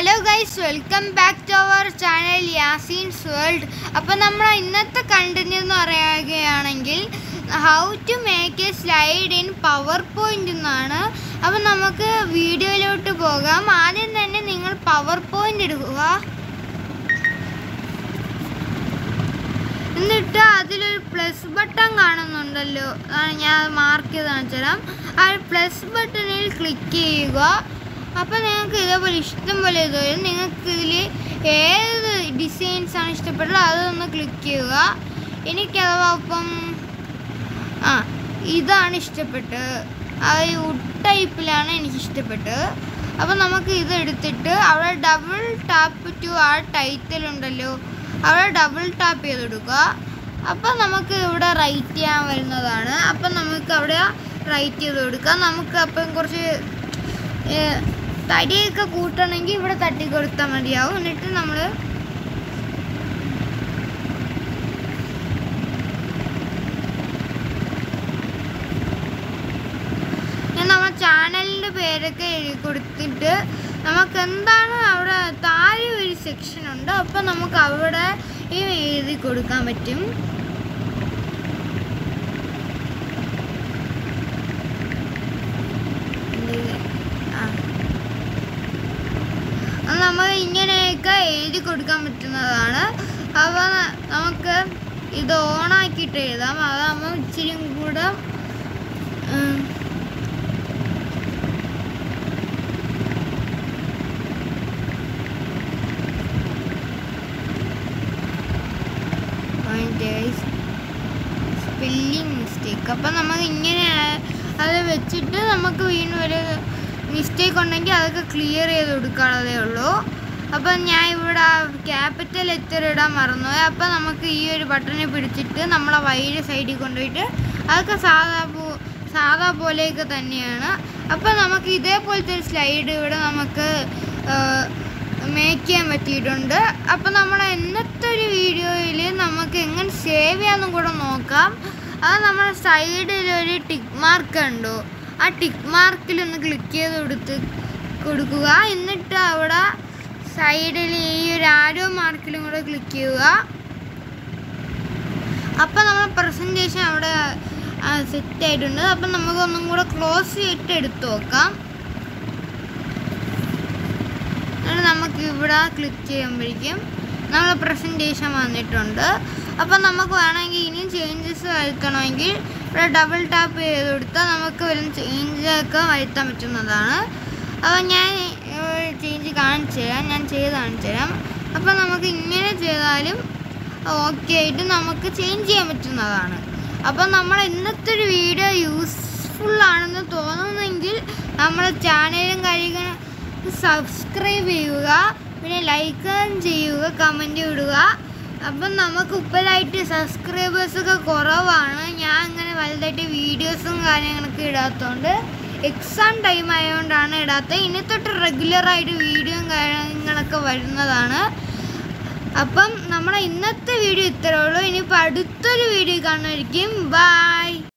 Hello guys welcome back to our channel Yaseen's world അപ്പോൾ നമ്മൾ ഇന്നത്തെ കണ്ടന്റ് എന്ന് പറയുകയാണെങ്കിൽ how to make a slide in power point എന്നാണ് അപ്പോൾ നമുക്ക് വീഡിയോയിലോട്ട് പോകാം ആദ്യം തന്നെ നിങ്ങൾ പവർ പോയിന്റ് എടുക്കുക എന്നിട്ട് അതിലൊരു പ്ലസ് ബട്ടൺ കാണുന്നുണ്ടല്ലോ അതാണ് ഞാൻ മാർക്ക് ചെയ്ത് കാണിച്ചുതരാം ആ പ്ലസ് ബട്ടണിൽ ക്ലിക്ക് ചെയ്യുക അപ്പോൾ നിങ്ങൾക്ക് ഇതേപോലെ ഇഷ്ടം പോലെ ഇത് വരും നിങ്ങൾക്ക് ഇതിൽ ഏത് ഡിസൈൻസ് ആണ് ഇഷ്ടപ്പെട്ടത് അതൊന്ന് ക്ലിക്ക് ചെയ്യുക എനിക്ക് അഥവാ ഇപ്പം ആ ഇതാണ് ഇഷ്ടപ്പെട്ടത് ആ വുഡ് ടൈപ്പിലാണ് എനിക്ക് ഇഷ്ടപ്പെട്ടത് അപ്പോൾ നമുക്ക് ഇത് എടുത്തിട്ട് അവിടെ ഡബിൾ ടാപ്പ് ടു ആ ടൈറ്റിൽ ഉണ്ടല്ലോ അവിടെ ഡബിൾ ടാപ്പ് ചെയ്ത് കൊടുക്കുക അപ്പം നമുക്ക് ഇവിടെ റൈറ്റ് ചെയ്യാൻ വരുന്നതാണ് അപ്പം നമുക്ക് അവിടെ റൈറ്റ് ചെയ്ത് കൊടുക്കാം നമുക്ക് അപ്പം കുറച്ച് ഏ, തടിയൊക്കെ കൂട്ടണമെങ്കിൽ ഇവിടെ തട്ടി കൊടുത്താൽ മതിയാവും എന്നിട്ട് നമ്മൾ ഞാൻ നമ്മുടെ ചാനലിൻ്റെ പേരൊക്കെ എഴുതി കൊടുത്തിട്ട് നമുക്ക് എന്താണ് അവിടെ താഴെ ഒരു സെക്ഷൻ ഉണ്ട് അപ്പം നമുക്ക് അവിടെ ഈ എഴുതി കൊടുക്കാൻ പറ്റും ഇത്, ആ. അത് നമ്മൾ ഇങ്ങനെയൊക്കെ എഴുതി കൊടുക്കാൻ പറ്റുന്നതാണ് അപ്പോൾ നമുക്ക് ഇത് ഓണാക്കിയിട്ട് എഴുതാം അതാകുമ്പോൾ ഇച്ചിരി കൂടെ ഉം, സ്പെല്ലിങ് മിസ്റ്റേക്ക് അപ്പം നമുക്ക് ഇങ്ങനെ അത് വെച്ചിട്ട് നമുക്ക് വീണ്ടും ഒരു മിസ്റ്റേക്ക് ഉണ്ടെങ്കിൽ അതൊക്കെ ക്ലിയർ ചെയ്ത് കൊടുക്കാനുള്ളതേ ഉള്ളൂ അപ്പം ഞാൻ ഇവിടെ ക്യാപിറ്റൽ ലെറ്റർ ഇടാൻ മറന്നുപോയി അപ്പം നമുക്ക് ഈ ഒരു ബട്ടണിൽ പിടിച്ചിട്ട് നമ്മളെ വൈഡ് സൈഡിൽ കൊണ്ടുപോയിട്ട് അതൊക്കെ സാധാ പോ സാധാ പോലെയൊക്കെ തന്നെയാണ് അപ്പം നമുക്ക് ഇതേപോലത്തെ ഒരു സ്ലൈഡ് ഇവിടെ നമുക്ക് മേക്ക് ചെയ്യാൻ പറ്റിയിട്ടുണ്ട് അപ്പം നമ്മൾ ഇന്നത്തെ ഒരു വീഡിയോയിൽ നമുക്ക് എങ്ങനെ സേവ് ചെയ്യാമെന്നും കൂടെ നോക്കാം അത് നമ്മുടെ സൈഡിൽ ഒരു ടിക്ക് മാർക്ക് ഉണ്ടോ ആ ടിക്ക് മാർക്കിൽ ഒന്ന് ക്ലിക്ക് ചെയ്ത് കൊടുത്ത് കൊടുക്കുക എന്നിട്ട് അവിടെ സൈഡിൽ ഈ ഒരു ആരോ മാർക്കിലും കൂടെ ക്ലിക്ക് ചെയ്യുക അപ്പം നമ്മൾ പ്രസൻറ്റേഷൻ അവിടെ സെറ്റ് ആയിട്ടുണ്ട് അപ്പം നമുക്ക് ഒന്നും കൂടെ ക്ലോസ് ചെയ്തിട്ട് എടുത്തു നോക്കാം എന്നിട്ട് നമുക്ക് ഇവിടെ ക്ലിക്ക് ചെയ്യുമ്പോഴേക്കും നമ്മളെ പ്രസൻറ്റേഷൻ വന്നിട്ടുണ്ട് അപ്പം നമുക്ക് വേണമെങ്കിൽ ഇനിയും ചേഞ്ചസ് വരുത്തണമെങ്കിൽ ഇവിടെ ഡബിൾ ടാപ്പ് ചെയ്ത് കൊടുത്താൽ നമുക്ക് വരുന്ന ചേഞ്ചൊക്കെ വരുത്താൻ പറ്റുന്നതാണ് അപ്പോൾ ഞാൻ ചേഞ്ച് കാണിച്ചു തരാം ഞാൻ ചെയ്ത് കാണിച്ചു തരാം അപ്പം നമുക്ക് ഇങ്ങനെ ചെയ്താലും ഓക്കെ ആയിട്ട് നമുക്ക് ചേഞ്ച് ചെയ്യാൻ പറ്റുന്നതാണ് അപ്പം നമ്മൾ ഇന്നത്തെ ഒരു വീഡിയോ യൂസ്ഫുൾ ആണെന്ന് തോന്നുന്നെങ്കിൽ നമ്മുടെ ചാനലും കാര്യങ്ങളും സബ്സ്ക്രൈബ് ചെയ്യുക പിന്നെ ലൈക്ക് ചെയ്യുക കമൻറ്റ് ഇടുക അപ്പം നമുക്ക് ഇപ്പോഴായിട്ട് സബ്സ്ക്രൈബേഴ്സൊക്കെ കുറവാണ് ഞാൻ അങ്ങനെ വലുതായിട്ട് വീഡിയോസും കാര്യങ്ങളൊക്കെ ഇടാത്തതുകൊണ്ട് എക്സാം ടൈം ആയതുകൊണ്ടാണ് ഇടാത്തത് ഇനി തൊട്ട് റെഗുലറായിട്ട് വീഡിയോയും കാര്യങ്ങളൊക്കെ വരുന്നതാണ് അപ്പം നമ്മുടെ ഇന്നത്തെ വീഡിയോ ഇത്രേ ഉള്ളൂ ഇനിയിപ്പോൾ അടുത്തൊരു വീഡിയോ കാണുമായിരിക്കും ബൈ